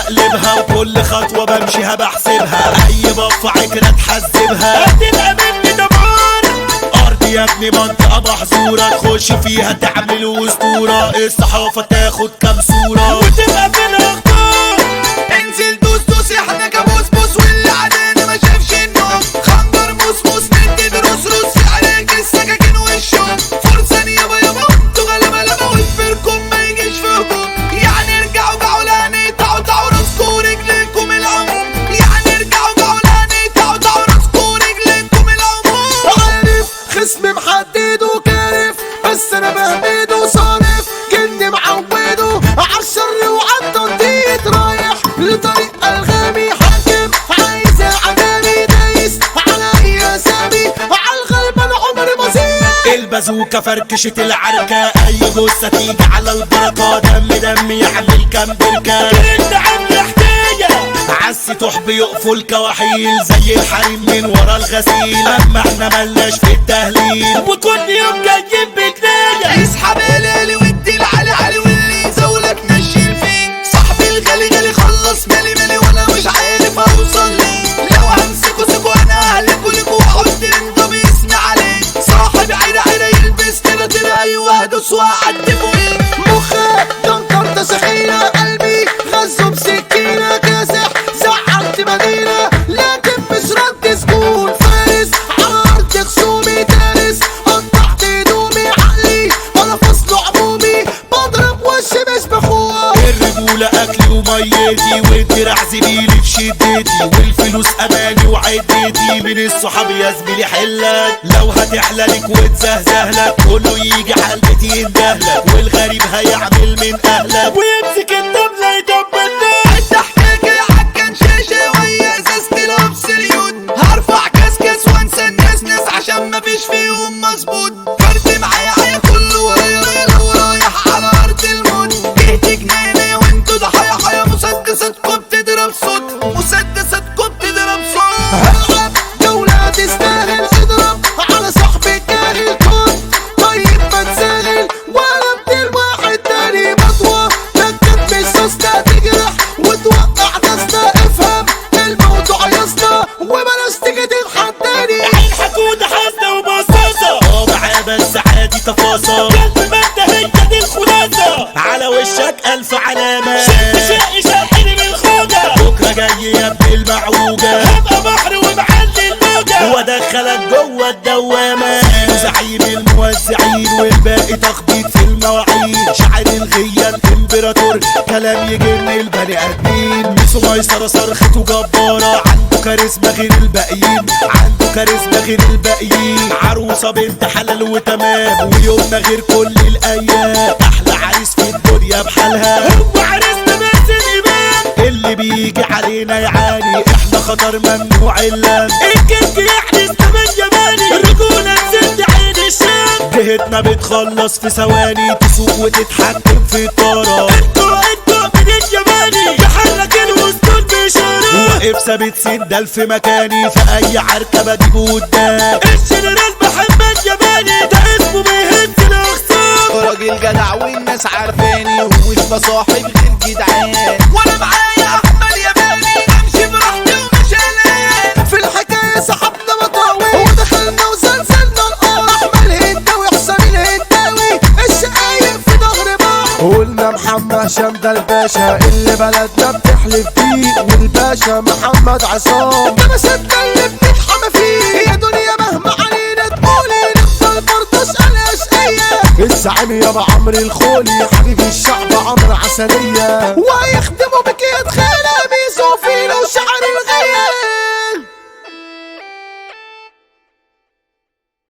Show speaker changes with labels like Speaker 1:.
Speaker 1: بقلبها وكل خطوة بمشيها بحسبها اي بفة عكرة تحذبها
Speaker 2: هتبقى مني دمار
Speaker 1: ارض يا ابني منطقة محظورة تخش فيها تعمل اسطورة الصحافة تاخد كام صورة
Speaker 2: وتبقى في الاخطار
Speaker 3: انزل دوس دوس احنا كابوس بوس واللي عدانا ما شافش النوم خنجر موس موس ندي دروس روس عليك السكاكين والشوم فرصة يابا يابا انتوا غلبة لما وفركم ما يجيش في هجوم يعني ارجعوا جعوا لاني تعوا تعوا راسكوا ورجليكم العموم يعني ارجعوا جعوا لاني تعوا تعوا راسكوا ورجليكم العموم
Speaker 4: عارف خصم محدد وكارف بس انا بهبد وصارف كني معوده عالشر وعالتنطيط رايح لطريق الغامي حاكم عايز عدامي دايس على اي اسامي عالغلب انا عمري ما زيد
Speaker 1: البازوكا فركشت العركة اي جثة تيجي على البركة دم دم يعمل كام بركة
Speaker 2: انت عامل حكايه
Speaker 1: عسي تحب يقفوا الكواحيل زي الحريم من ورا الغسيل اما احنا ملناش في التهليل
Speaker 2: وكل يوم جايين بجنايه
Speaker 3: اسحب الليلي وادي العلي علي واللي يزولك نشيل فيه صاحبي الغالي غالي خلص مالي مالي وانا مش عارف اوصل ليه لو همسكوا سكوا انا اهلكوا لكوا واحط رندة باسمي عليه صاحبي عيرة عيرة يلبس ترى ترى ايوه هدوس واعدي فوقيه
Speaker 4: مخك دنكرت سخينة قلبي غزه بسكينة كاسح زعلت مدينة لكن مش رد سكون فارس على أرض خصومي دارس قطعت هدومي عقلي أنا فصل عمومي بضرب وشي مش بخوة
Speaker 1: الرجولة اكلي وميتي والدراع زميلي في شدتي والفلوس اماني وعدتي من الصحاب يا زميلي حلك لو هتحلى لك وتزهزه لك كله يجي حلقتي يندهلك والغريب هيعمل من اهلك
Speaker 2: ويمسك النمله يدبلك
Speaker 3: عد حكاكي عكن شاشة ويا ازازة لبس اليود هرفع كسكس وانسى الناس ناس عشان مفيش فيهم مظبوط فرد معايا عيا كله ورايا رايا لو رايح على ارض الموت جهت جناني وانتوا ضحايا حيا مسدساتكم بتضرب صوت مسدساتكم بتضرب صوت
Speaker 4: هلعب جولة تستاهل اضرب على صاحبي الجاهل كنت طيب ما تساهل ولا بدير واحد تاني بطوة لكن مش سوسته تجرح وتوقع دستة افهم الموضوع يسطا وبلاش تيجي تتحداني
Speaker 2: عين حكوده حاسده وبصاصه
Speaker 1: اه معاه بس عادي تفاصيل
Speaker 2: قلب مادة هي دي الخلاصه
Speaker 1: على وشك الف علامة
Speaker 2: شد شقي شقني بالخوجه
Speaker 1: بكرة جاي يا ابن المعوجة
Speaker 2: هبقى بحر ومعلي الموجه
Speaker 1: وادخلك جوه الدوامة فيه زعيم الموزعين والباقي تخبيط في المواعين شاعر الغية الامبراطور كلام يجن البني ادمين ميسو ميسرة صرخته جبارة عنده كاريزما غير الباقيين عنده كاريزما غير الباقيين عروسة بنت حلال وتمام ويومنا غير كل الايام احلى عريس في الدنيا بحالها
Speaker 2: هو عرسنا بس الإيمان
Speaker 1: اللي بيجي علينا يعاني احنا خطر ممنوع اللم
Speaker 2: الكيك يعني الزمن يماني الرجولة نزلت عين الشام
Speaker 1: جهتنا بتخلص في ثواني تسوق وتتحكم في الطارة
Speaker 2: انتوا انتوا من اليماني تحرك الوسطول بإشارة
Speaker 1: واقف ثابت سندل في مكاني في اي عركة بجيبه قدام
Speaker 2: الجنرال محمد يماني ده اسمه بيهز الأخصام
Speaker 3: راجل جدع والناس عارفاني ومش بصاحب غير جدعان وانا معايا احمد يماني امشي براحتي ومش قلقان
Speaker 4: في الحكاية سحبنا مطاوي ودخلنا وزلزلنا الأرض أحمد الهنداوي حسام الهنداوي الشقايق في ظهر بعض قلنا محمد هشام ده الباشا اللي بلدنا بتحلف بيه والباشا محمد عصام ده مسيرنا اللي بنتحمى فيه يا دنيا مهما علينا تقولي نفضل برضه اسأل أشقية الزعيم يابا عمرو الخولي حبيب الشعب عمرو عسلية وهيخدموا بك يا